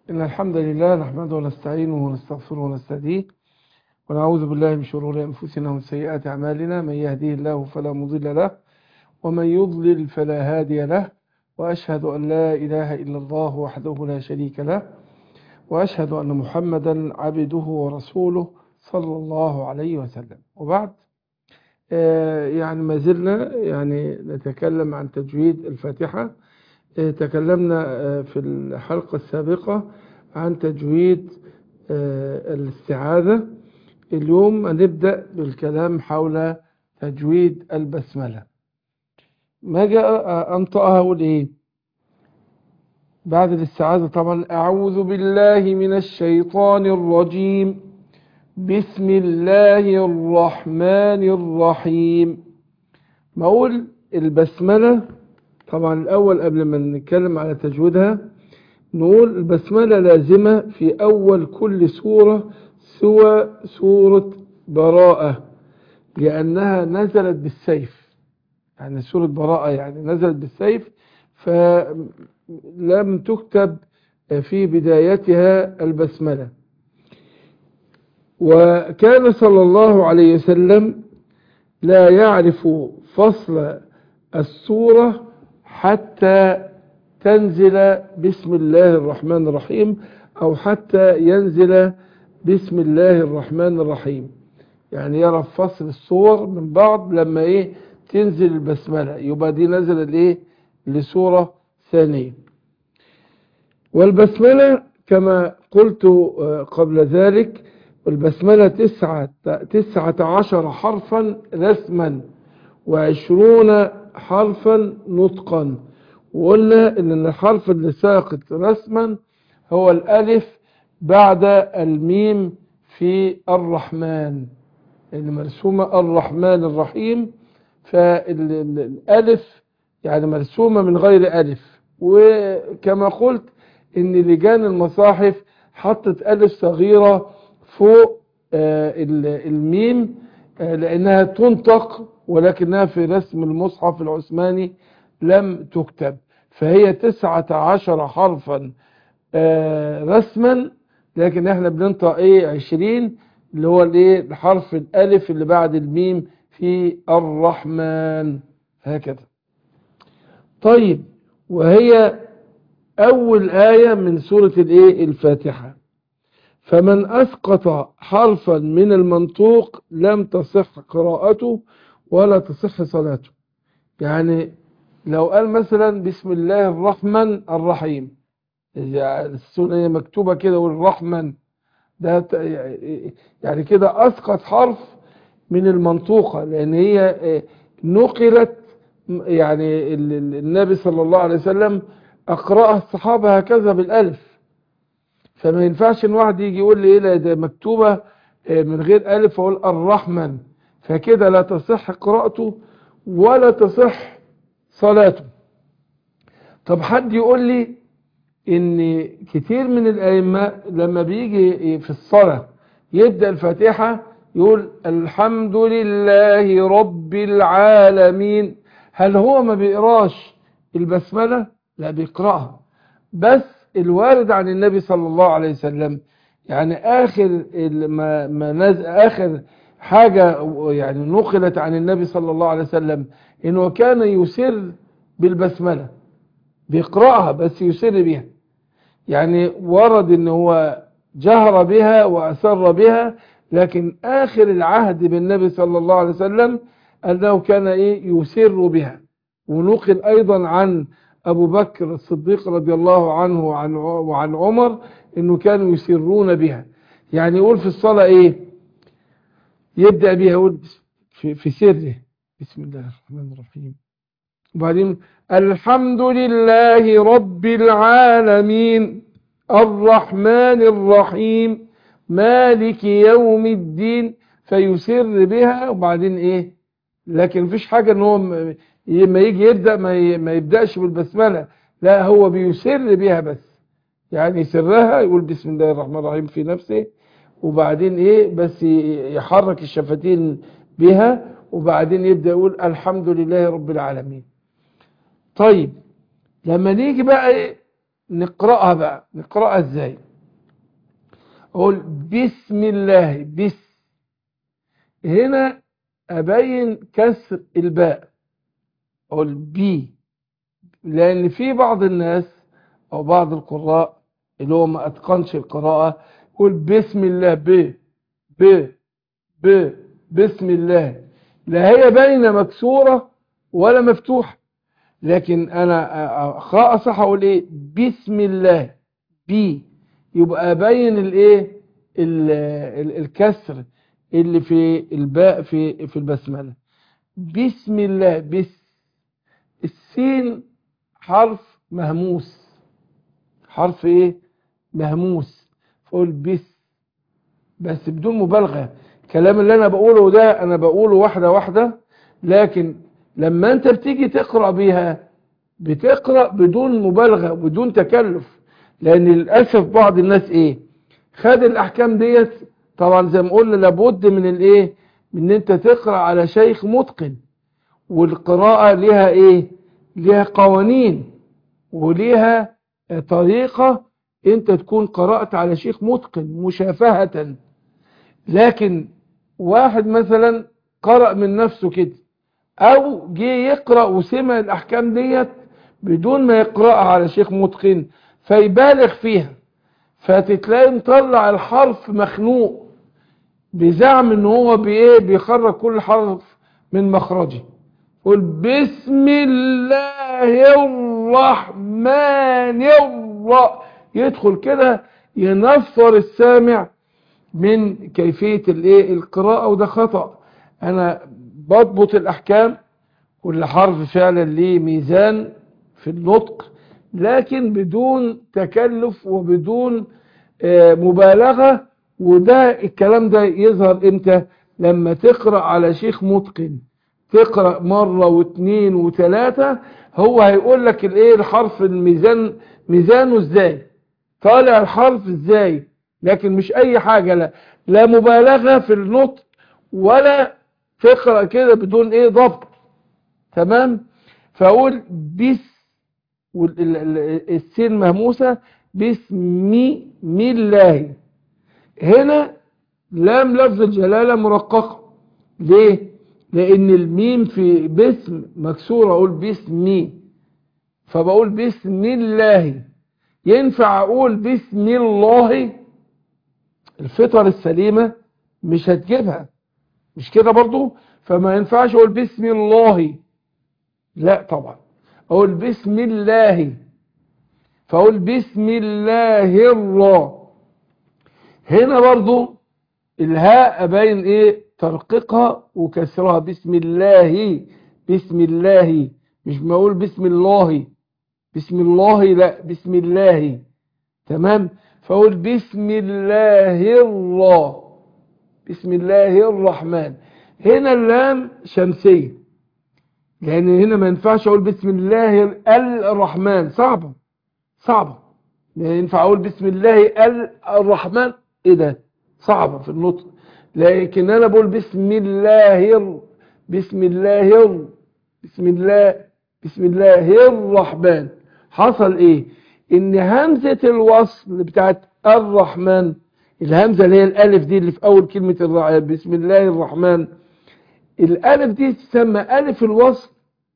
إن الحمد لله نحمده ونستعينه ونستغفره ونستهديه ونعوذ بالله من شرور أنفسنا ومن سيئات أعمالنا من يهديه الله فلا مضل له ومن يضلل فلا هادي له وأشهد أن لا إله إلا الله وحده لا شريك له وأشهد أن محمدا عبده ورسوله صلى الله عليه وسلم وبعد آه، يعني ما زلنا يعني نتكلم عن تجويد الفاتحة آه، تكلمنا آه، في الحلقة السابقة عن تجويد الاستعاذة اليوم هنبدأ بالكلام حول تجويد البسملة ما جاء أنطقها أقول إيه بعد الاستعاذة طبعا أعوذ بالله من الشيطان الرجيم بسم الله الرحمن الرحيم ما أقول البسملة طبعا الأول قبل ما نتكلم على تجويدها نقول البسملة لازمة في أول كل سورة سوى سورة براءة لأنها نزلت بالسيف يعني سورة براءة يعني نزلت بالسيف فلم تكتب في بدايتها البسملة وكان صلى الله عليه وسلم لا يعرف فصل السورة حتى تنزل بسم الله الرحمن الرحيم أو حتى ينزل بسم الله الرحمن الرحيم يعني يعرف فصل الصور من بعض لما ايه تنزل البسملة يبقى دي نزل الايه لسورة ثانية والبسملة كما قلت قبل ذلك البسملة تسعة, تسعة عشر حرفا رسما وعشرون حرفا نطقا وقلنا ان الحرف اللي ساقط رسما هو الالف بعد الميم في الرحمن اللي مرسومة الرحمن الرحيم فالالف يعني مرسومة من غير الف وكما قلت ان لجان المصاحف حطت الف صغيرة فوق الميم لانها تنطق ولكنها في رسم المصحف العثماني لم تكتب فهي تسعة عشر حرفا رسما لكن احنا بننطق ايه عشرين اللي هو الايه الحرف الالف اللي بعد الميم في الرحمن هكذا طيب وهي اول آية من سورة الايه الفاتحة فمن اسقط حرفا من المنطوق لم تصح قراءته ولا تصح صلاته يعني لو قال مثلا بسم الله الرحمن الرحيم السورة هي مكتوبة كده والرحمن ده يعني كده أسقط حرف من المنطوقة لأن هي نقلت يعني النبي صلى الله عليه وسلم أقرأها الصحابة هكذا بالألف فما ينفعش ان واحد يجي يقول لي ايه ده مكتوبة من غير ألف أقول الرحمن فكده لا تصح قراءته ولا تصح صلاته طب حد يقول لي ان كتير من الائمه لما بيجي في الصلاه يبدا الفاتحه يقول الحمد لله رب العالمين هل هو ما بيقراش البسمله لا بيقراها بس الوارد عن النبي صلى الله عليه وسلم يعني اخر ما ما نزل اخر حاجه يعني نقلت عن النبي صلى الله عليه وسلم انه كان يسر بالبسمله بيقراها بس يسر بها يعني ورد ان هو جهر بها وأسر بها لكن آخر العهد بالنبي صلى الله عليه وسلم أنه كان إيه يسر بها ونقل أيضا عن أبو بكر الصديق رضي الله عنه وعن, وعن عمر أنه كانوا يسرون بها يعني يقول في الصلاة إيه يبدأ بها يقول في, في سره بسم الله الرحمن الرحيم وبعدين الحمد لله رب العالمين الرحمن الرحيم مالك يوم الدين فيسر بها وبعدين ايه لكن مفيش حاجة ان هو ما يجي يبدأ ما يبدأش بالبسملة لا هو بيسر بها بس يعني يسرها يقول بسم الله الرحمن الرحيم في نفسه وبعدين ايه بس يحرك الشفتين بها وبعدين يبدأ يقول الحمد لله رب العالمين طيب لما نيجي بقى ايه نقرأها بقى نقرأها ازاي اقول بسم الله بس هنا ابين كسر الباء اقول بي لان في بعض الناس او بعض القراء اللي هو ما اتقنش القراءة يقول بسم الله ب ب ب بسم الله لا هي باينه مكسورة ولا مفتوحة لكن انا اقرأ صح اقول ايه بسم الله بي يبقى ابين الايه الكسر اللي في الباء في في البسمله بسم الله بس السين حرف مهموس حرف ايه مهموس فقول بس بس بدون مبالغه الكلام اللي انا بقوله ده انا بقوله واحده واحده لكن لما انت بتيجي تقرا بيها بتقرا بدون مبالغه بدون تكلف لان للاسف بعض الناس ايه خد الاحكام ديت طبعا زي ما قلنا لابد من الايه من ان انت تقرا على شيخ متقن والقراءه ليها ايه ليها قوانين وليها طريقه انت تكون قرات على شيخ متقن مشافهه لكن واحد مثلا قرأ من نفسه كده او جه يقرأ وسمع الاحكام ديت بدون ما يقرأها على شيخ متقن فيبالغ فيها فتتلاقي مطلع الحرف مخنوق بزعم ان هو بايه بيخرج كل حرف من مخرجه قل بسم الله الرحمن الرحيم يدخل كده ينفر السامع من كيفية الايه القراءة وده خطأ انا بضبط الاحكام كل حرف فعلا ليه ميزان في النطق لكن بدون تكلف وبدون مبالغة وده الكلام ده يظهر امتى لما تقرأ على شيخ متقن تقرأ مرة واثنين وثلاثة هو هيقول لك الايه الحرف الميزان ميزانه ازاي طالع الحرف ازاي لكن مش اي حاجة لا لا مبالغة في النطق ولا تقرأ كده بدون ايه ضبط تمام فاقول بس السين مهموسة بسم الله هنا لام لفظ الجلالة مرققة ليه لان الميم في باسم مكسورة اقول باسمي فبقول بسم الله ينفع اقول بسم الله الفطر السليمة مش هتجيبها مش كده برضو فما ينفعش اقول بسم الله لا طبعا اقول بسم الله فاقول بسم الله الرا هنا برضو الهاء باين ايه ترقيقها وكسرها بسم الله بسم الله مش ما اقول بسم الله بسم الله لا بسم الله تمام فاقول بسم الله الرا بسم الله الرحمن هنا اللام شمسيه لان هنا ما ينفعش اقول بسم الله الرحمن صعبه صعبه ما ينفع اقول بسم الله الرحمن ايه ده صعبه في النطق لكن انا بقول بسم الله بسم الله بسم الله بسم الله الرحمن حصل ايه ان همزة الوصل بتاعت الرحمن الهمزة اللي هي الالف دي اللي في اول كلمة الرع... بسم الله الرحمن الالف دي تسمى الف الوصل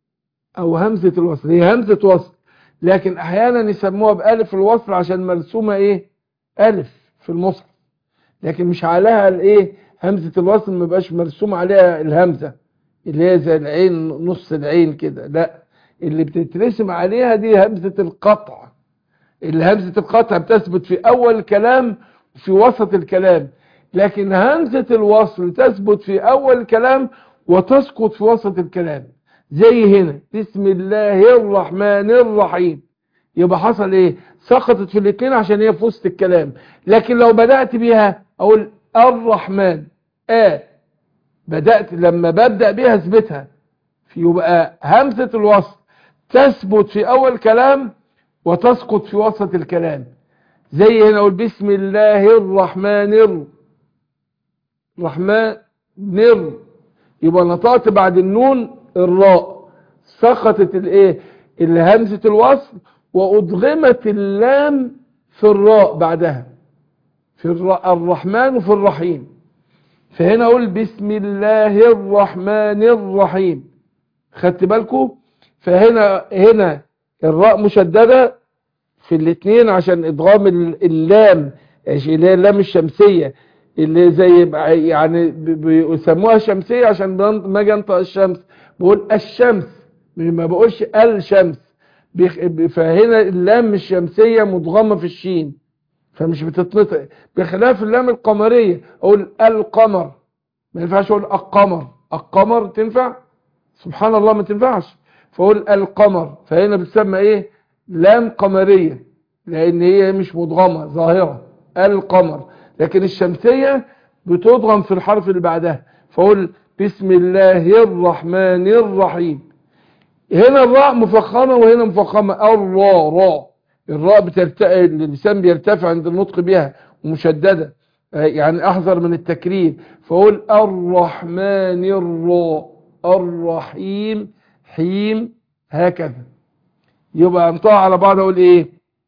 او همزة الوصل هي همزة وصل لكن احيانا يسموها بالف الوصل عشان مرسومة ايه الف في المصحف لكن مش عليها الايه همزة الوصل ما بقاش مرسوم عليها الهمزة اللي هي زي العين نص العين كده لا اللي بتترسم عليها دي همزة القطع اللي همزة القطع بتثبت في اول الكلام وفي وسط الكلام لكن همزة الوصل تثبت في اول الكلام وتسقط في وسط الكلام زي هنا بسم الله الرحمن الرحيم يبقى حصل ايه سقطت في الاثنين عشان هي في وسط الكلام لكن لو بدأت بيها اقول الرحمن آه بدأت لما ببدأ بيها اثبتها يبقى همزة الوصل تثبت في اول كلام وتسقط في وسط الكلام زي هنا اقول بسم الله الرحمن الرحمن نر يبقى نطقت بعد النون الراء سقطت الايه الهمزة الوصل وأدغمت اللام في الراء بعدها في الر- الرحمن وفي الرحيم فهنا أقول بسم الله الرحمن الرحيم خدت بالكم فهنا هنا الراء مشددة في الاثنين عشان ادغام ال- اللام اللي هي اللام الشمسية اللي زي بقى- يعني ب- بيسموها شمسية عشان بن- ما اجي انطق الشمس بقول الشمس ما بقولش الشمس بيخ- ب- فهنا اللام الشمسية مدغمة في الشين فمش بتتنطق بخلاف اللام القمرية اقول القمر ما ينفعش اقول القمر القمر تنفع سبحان الله ما تنفعش فاقول القمر فهنا بتسمى ايه لام قمرية لان هي مش مدغمة ظاهرة القمر لكن الشمسية بتضغم في الحرف اللي بعدها فاقول بسم الله الرحمن الرحيم هنا الراء مفخمة وهنا مفخمة الراء راء الراء بترتقي اللسان بيرتفع عند النطق بها ومشددة آه، يعني احذر من التكرير فاقول الرحمن الراء الرحيم حيم هكذا يبقى انطقها على بعض اقول ايه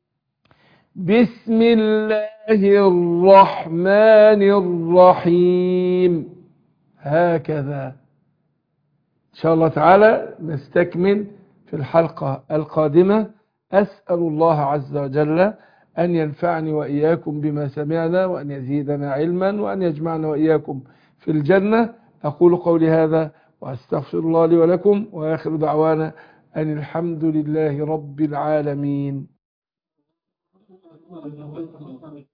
بسم الله الرحمن الرحيم هكذا إن شاء الله تعالى نستكمل في الحلقة القادمة أسأل الله عز وجل أن ينفعني وإياكم بما سمعنا وأن يزيدنا علما وأن يجمعنا وإياكم في الجنة أقول قولي هذا وأستغفر الله لي ولكم وآخر دعوانا أن الحمد لله رب العالمين